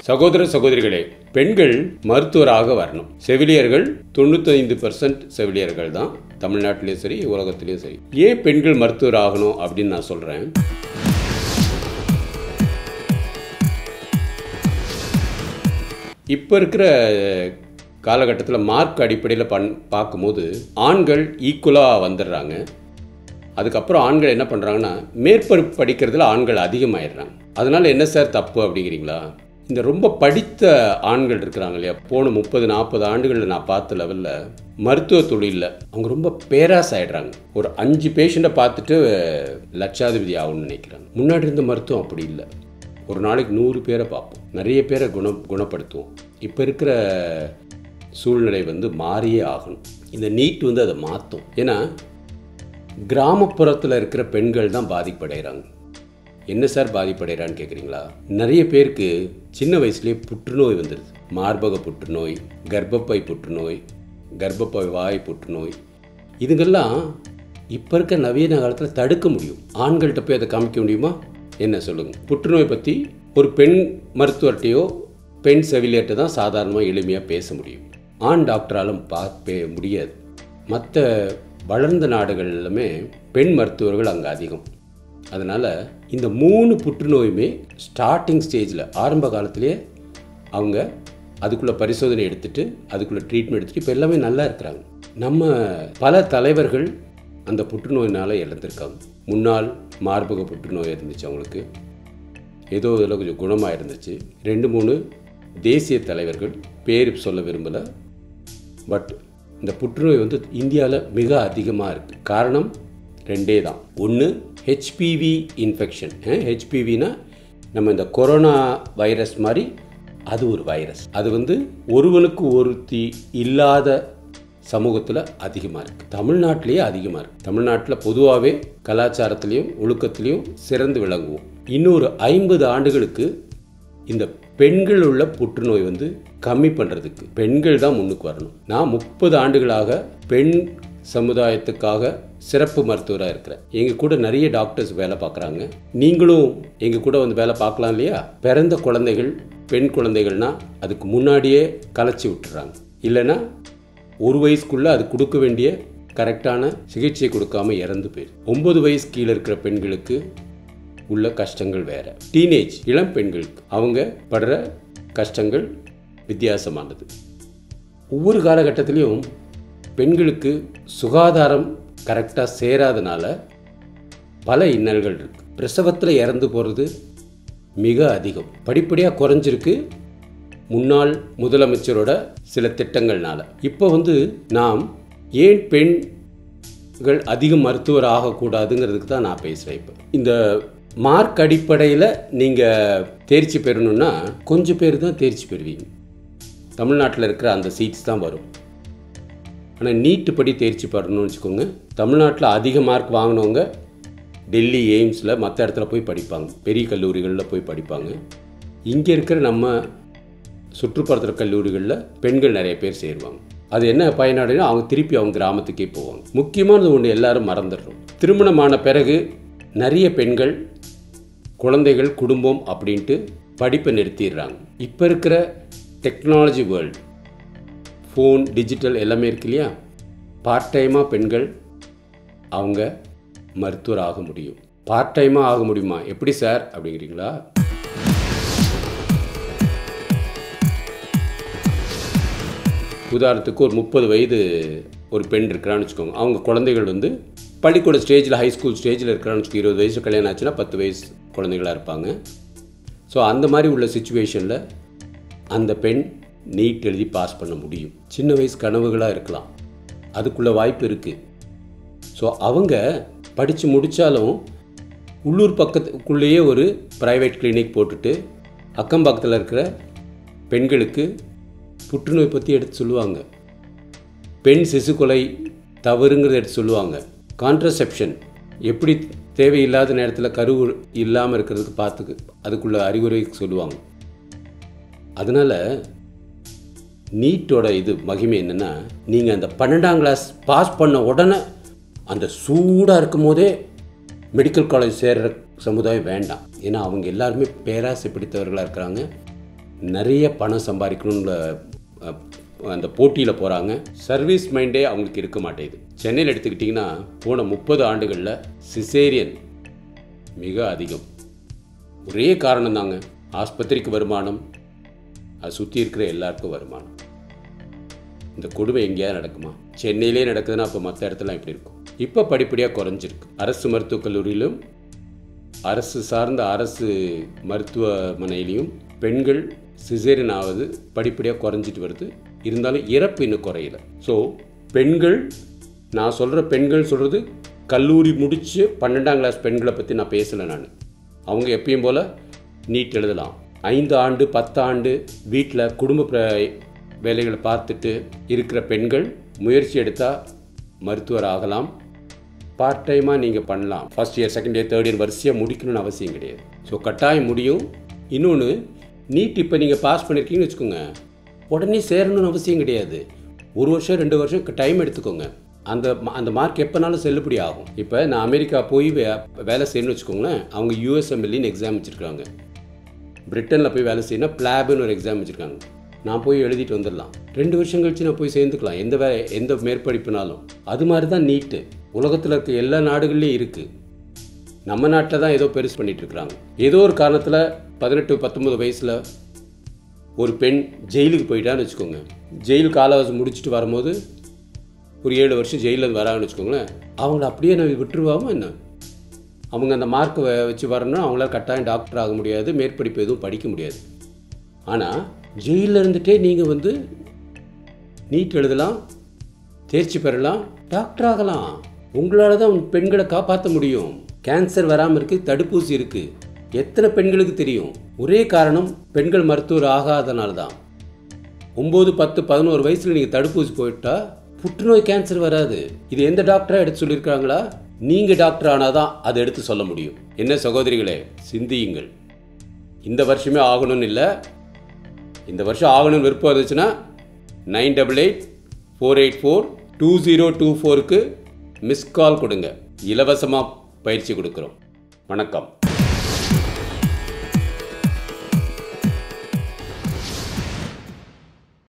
சகோதர சகோதரிகளே பெண்கள் மருத்துவராக வரணும் செவிலியர்கள் தொண்ணூத்தைந்து பர்சன்ட் செவிலியர்கள் தான் தமிழ்நாட்டிலையும் சரி உலகத்திலையும் சரி ஏன் பெண்கள் மருத்துவர் ஆகணும் அப்படின்னு நான் சொல்றேன் இப்போ இருக்கிற காலகட்டத்தில் மார்க் அடிப்படையில் பண் பார்க்கும்போது ஆண்கள் ஈக்குவலாக வந்துடுறாங்க அதுக்கப்புறம் ஆண்கள் என்ன பண்ணுறாங்கன்னா மேற்படிப்பு படிக்கிறதுல ஆண்கள் அதிகமாயிடுறாங்க அதனால் என்ன சார் தப்பு அப்படிங்கிறீங்களா இந்த ரொம்ப படித்த ஆண்கள் இருக்கிறாங்க இல்லையா போன முப்பது நாற்பது ஆண்டுகளில் நான் பார்த்த லெவலில் மருத்துவ தொழிலில் அவங்க ரொம்ப பேராஸ் ஆயிடுறாங்க ஒரு அஞ்சு பேஷண்ட்டை பார்த்துட்டு லட்சாதிபதி ஆகணும்னு நினைக்கிறாங்க முன்னாடி இருந்த மருத்துவம் அப்படி இல்லை ஒரு நாளைக்கு நூறு பேரை பார்ப்போம் நிறைய பேரை குண குணப்படுத்துவோம் இப்போ இருக்கிற சூழ்நிலை வந்து மாறியே ஆகணும் இந்த நீட் வந்து அதை மாற்றும் ஏன்னா கிராமப்புறத்தில் இருக்கிற பெண்கள் தான் பாதிப்படைகிறாங்க என்ன சார் பாதிப்படைகிறான்னு கேட்குறீங்களா நிறைய பேருக்கு சின்ன வயசுலேயே புற்றுநோய் வந்துடுது மார்பக புற்றுநோய் கர்ப்பப்பை புற்றுநோய் கர்ப்பப்பை வாய் புற்றுநோய் இதுங்கெல்லாம் இப்போ இருக்க நவீன காலத்தில் தடுக்க முடியும் ஆண்கள்கிட்ட போய் அதை காமிக்க முடியுமா என்ன சொல்லுங்கள் புற்றுநோய் பற்றி ஒரு பெண் மருத்துவர்கிட்டையோ பெண் செவிலியர்கிட்ட தான் சாதாரணமாக எளிமையாக பேச முடியும் ஆண் டாக்டராலும் பார்ப்பே முடியாது மற்ற வளர்ந்த நாடுகளிலுமே பெண் மருத்துவர்கள் அங்கே அதிகம் அதனால் இந்த மூணு புற்றுநோயுமே ஸ்டார்டிங் ஸ்டேஜில் ஆரம்ப காலத்திலேயே அவங்க அதுக்குள்ளே பரிசோதனை எடுத்துட்டு அதுக்குள்ளே ட்ரீட்மெண்ட் எடுத்துட்டு இப்போ எல்லாமே நல்லா இருக்கிறாங்க நம்ம பல தலைவர்கள் அந்த புற்றுநோயினால் இழந்திருக்காங்க முன்னாள் மார்பக புற்றுநோய் இருந்துச்சு அவங்களுக்கு ஏதோ இதில் கொஞ்சம் குணமாக இருந்துச்சு ரெண்டு மூணு தேசிய தலைவர்கள் பேர் சொல்ல விரும்பலை பட் இந்த புற்றுநோய் வந்து இந்தியாவில் மிக அதிகமாக இருக்குது காரணம் ரெண்டே தான் ஒன்று ஹெச்பிவி இன்ஃபெக்ஷன் ஹெச்பிவினா நம்ம இந்த கொரோனா வைரஸ் மாதிரி அது ஒரு வைரஸ் அது வந்து ஒருவனுக்கு ஒருத்தி இல்லாத சமூகத்தில் அதிகமாக இருக்குது தமிழ்நாட்டிலேயே அதிகமாக இருக்குது தமிழ்நாட்டில் பொதுவாகவே கலாச்சாரத்திலையும் ஒழுக்கத்திலையும் சிறந்து விளங்குவோம் இன்னொரு ஐம்பது ஆண்டுகளுக்கு இந்த பெண்கள் உள்ள புற்றுநோய் வந்து கம்மி பண்ணுறதுக்கு பெண்கள் தான் முன்னுக்கு வரணும் நான் முப்பது ஆண்டுகளாக பெண் சமுதாயத்துக்காக சிறப்பு மருத்துவராக இருக்கிறேன் எங்கள் கூட நிறைய டாக்டர்ஸ் வேலை பார்க்குறாங்க நீங்களும் எங்கள் கூட வந்து வேலை பார்க்கலாம் இல்லையா பிறந்த குழந்தைகள் பெண் குழந்தைகள்னா அதுக்கு முன்னாடியே கலைச்சி விட்டுறாங்க இல்லைன்னா ஒரு வயசுக்குள்ளே அது கொடுக்க வேண்டிய கரெக்டான சிகிச்சை கொடுக்காம இறந்து போயிரு ஒன்பது வயசு கீழே இருக்கிற பெண்களுக்கு உள்ள கஷ்டங்கள் வேற டீனேஜ் இளம் பெண்களுக்கு அவங்க படுற கஷ்டங்கள் வித்தியாசமானது ஒவ்வொரு காலகட்டத்திலையும் பெண்களுக்கு சுகாதாரம் கரெக்டாக சேராதனால பல இன்னல்கள் இருக்கு பிரசவத்தில் இறந்து போகிறது மிக அதிகம் படிப்படியாக குறைஞ்சிருக்கு முன்னாள் முதலமைச்சரோட சில திட்டங்கள்னால இப்போ வந்து நாம் ஏன் பெண்கள் அதிக மருத்துவர் ஆகக்கூடாதுங்கிறதுக்கு தான் நான் பேசுகிறேன் இப்போ இந்த மார்க் அடிப்படையில் நீங்கள் தேர்ச்சி பெறணும்னா கொஞ்சம் பேர் தான் தேர்ச்சி பெறுவீங்க தமிழ்நாட்டில் இருக்கிற அந்த சீட்ஸ் தான் வரும் ஆனால் நீட்டு படி தேர்ச்சி பெறணும்னு வச்சுக்கோங்க தமிழ்நாட்டில் அதிக மார்க் வாங்கினவங்க டெல்லி எய்ம்ஸில் மற்ற இடத்துல போய் படிப்பாங்க பெரிய கல்லூரிகளில் போய் படிப்பாங்க இங்கே இருக்கிற நம்ம சுற்றுப்புறத்துற கல்லூரிகளில் பெண்கள் நிறைய பேர் சேருவாங்க அது என்ன பயனாடுனா அவங்க திருப்பி அவங்க கிராமத்துக்கே போவாங்க முக்கியமானது ஒன்று எல்லாரும் மறந்துடுறோம் திருமணமான பிறகு நிறைய பெண்கள் குழந்தைகள் குடும்பம் அப்படின்ட்டு படிப்பை நிறுத்திடுறாங்க இப்போ இருக்கிற டெக்னாலஜி வேர்ல்டு ஃபோன் டிஜிட்டல் எல்லாமே இருக்கு இல்லையா பார்ட் டைமாக பெண்கள் அவங்க மருத்துவர் ஆக முடியும் பார்ட் டைமாக ஆக முடியுமா எப்படி சார் அப்படிங்கிறீங்களா உதாரணத்துக்கு ஒரு முப்பது வயது ஒரு பெண் இருக்கிறான்னு வச்சுக்கோங்க அவங்க குழந்தைகள் வந்து பள்ளிக்கூட ஸ்டேஜில் ஹை ஸ்கூல் ஸ்டேஜில் இருக்கிறான்னு வச்சுக்கோ இருபது வயசு கல்யாணம் ஆச்சுன்னா பத்து வயசு குழந்தைகளாக இருப்பாங்க ஸோ அந்த மாதிரி உள்ள சுச்சுவேஷனில் அந்த பெண் நீட் எழுதி பாஸ் பண்ண முடியும் சின்ன வயசு கனவுகளாக இருக்கலாம் அதுக்குள்ள வாய்ப்பு இருக்குது ஸோ அவங்க படித்து முடித்தாலும் உள்ளூர் பக்கத்துக்குள்ளேயே ஒரு ப்ரைவேட் கிளினிக் போட்டுட்டு அக்கம் பக்கத்தில் இருக்கிற பெண்களுக்கு புற்றுநோய் பற்றி எடுத்து சொல்லுவாங்க பெண் சிசு கொலை தவறுங்கிறத எடுத்து சொல்லுவாங்க கான்ட்ரசெப்ஷன் எப்படி தேவையில்லாத நேரத்தில் கரு இல்லாமல் இருக்கிறதுக்கு பார்த்துக்கு அதுக்குள்ள அறிவுரை சொல்லுவாங்க அதனால் நீட்டோட இது மகிமை என்னென்னா நீங்கள் அந்த பன்னெண்டாம் கிளாஸ் பாஸ் பண்ண உடனே அந்த சூடாக இருக்கும் போதே மெடிக்கல் காலேஜ் சேர்கிற சமுதாயம் வேண்டாம் ஏன்னா அவங்க எல்லாருமே பேராசை பிடித்தவர்களாக இருக்கிறாங்க நிறைய பணம் சம்பாதிக்கணும்னு அஹ், அந்த போட்டியில் போகிறாங்க சர்வீஸ் மைண்டே அவங்களுக்கு இருக்க மாட்டேங்குது சென்னையில் எடுத்துக்கிட்டிங்கன்னா போன முப்பது ஆண்டுகளில் சிசேரியன் மிக அதிகம் ஒரே காரணம் தாங்க ஆஸ்பத்திரிக்கு வருமானம் அது சுற்றி இருக்கிற எல்லாருக்கும் வருமானம் இந்த கொடுமை எங்கேயாவது நடக்குமா சென்னையிலே நடக்குதுன்னா அப்போ மற்ற இடத்துல எப்படி இருக்கும் இப்போ படிப்படியாக குறைஞ்சிருக்கு அரசு மருத்துவக் கல்லூரியிலும் அரசு சார்ந்த அரசு மருத்துவமனையிலையும் பெண்கள் சிசேரியன் ஆவது படிப்படியாக குறைஞ்சிட்டு வருது இருந்தாலும் இறப்பு இன்னும் குறையல ஸோ பெண்கள் நான் சொல்கிற பெண்கள் சொல்கிறது கல்லூரி முடித்து பன்னெண்டாம் கிளாஸ் பெண்களை பற்றி நான் பேசலை நான் அவங்க எப்பயும் போல் நீட் எழுதலாம் ஐந்து ஆண்டு பத்து ஆண்டு வீட்டில் குடும்ப பிர- வேலைகளை பார்த்துட்டு இருக்கிற பெண்கள் முயற்சி எடுத்தால் மருத்துவர் ஆகலாம் பார்ட் டைமாக நீங்கள் பண்ணலாம் first year second year third year வரிசையாக முடிக்கணும்னு அவசியம் கிடையாது ஸோ கட்டாயம் முடியும் இன்னொன்று நீட் இப்போ நீங்கள் பாஸ் பண்ணியிருக்கீங்கன்னு வச்சுக்கோங்க உடனே சேரணும்னு அவசியம் கிடையாது ஒரு வருஷம் ரெண்டு வருஷம் டைம் எடுத்துக்கோங்க அந்த ம- அந்த மார்க் எப்போனாலும் செல்லுபடி ஆகும் இப்போ நான் அமெரிக்கா போய் வே வேலை செய்யணும்னு வச்சுக்கோங்களேன் அவங்க யூஎஸ்எம்எல்லின்னு எக்ஸாம் வச்சுருக்காங்க பிரிட்டனில் போய் வேலை செய்யணும் பிளாப்னு ஒரு எக்ஸாம் வச்சுருக்காங்க நான் போய் எழுதிட்டு வந்துடலாம் ரெண்டு வருஷம் கழிச்சு நான் போய் சேர்ந்துக்கலாம் எந்த வே எந்த மேற்படிப்புனாலும் அது மாதிரி தான் நீட்டு உலகத்தில் இருக்க எல்லா நாடுகள்லையும் இருக்குது நம்ம நாட்டில் தான் ஏதோ பெருசு பண்ணிட்டு இருக்கிறாங்க ஏதோ ஒரு காரணத்தில் பதினெட்டு பத்தொன்பது வயசில் ஒரு பெண் ஜெயிலுக்கு போயிட்டான்னு வச்சுக்கோங்க ஜெயில் காலவாசம் முடிச்சுட்டு வரும்போது ஒரு ஏழு வருஷம் ஜெயிலில் வராங்கன்னு வச்சுக்கோங்களேன் அவங்கள அப்படியே நான் விட்டுருவாமோ என்ன அவங்க அந்த மார்க் வச்சு வரணும் அவங்களால கட்டாயம் டாக்டர் ஆக முடியாது மேற்படிப்பு எதுவும் படிக்க முடியாது ஆனால் ஜெயிலில் இருந்துட்டே நீங்கள் வந்து நீட் எழுதலாம் தேர்ச்சி பெறலாம் டாக்டர் ஆகலாம் உங்களால் தான் பெண்களை காப்பாற்ற முடியும் கேன்சர் வராமல் இருக்கு தடுப்பூசி இருக்கு எத்தனை பெண்களுக்கு தெரியும் ஒரே காரணம் பெண்கள் மருத்துவர் ஆகாதனால தான் ஒம்பது பத்து பதினோரு வயசில் நீங்கள் தடுப்பூசி போயிட்டா புற்றுநோய் கேன்சர் வராது இது எந்த டாக்டரா எடுத்து சொல்லியிருக்காங்களா நீங்கள் டாக்டர் ஆனாதான் அதை எடுத்து சொல்ல முடியும் என்ன சகோதரிகளே சிந்தியுங்கள் இந்த வருஷமே ஆகணும்னு இல்லை இந்த வருஷம் ஆகணும்னு விருப்பம் இருந்துச்சுன்னா nine double eight four eight four two zero two ஃபோருக்கு மிஸ் கால் கொடுங்க இலவசமாக பயிற்சி கொடுக்குறோம் வணக்கம்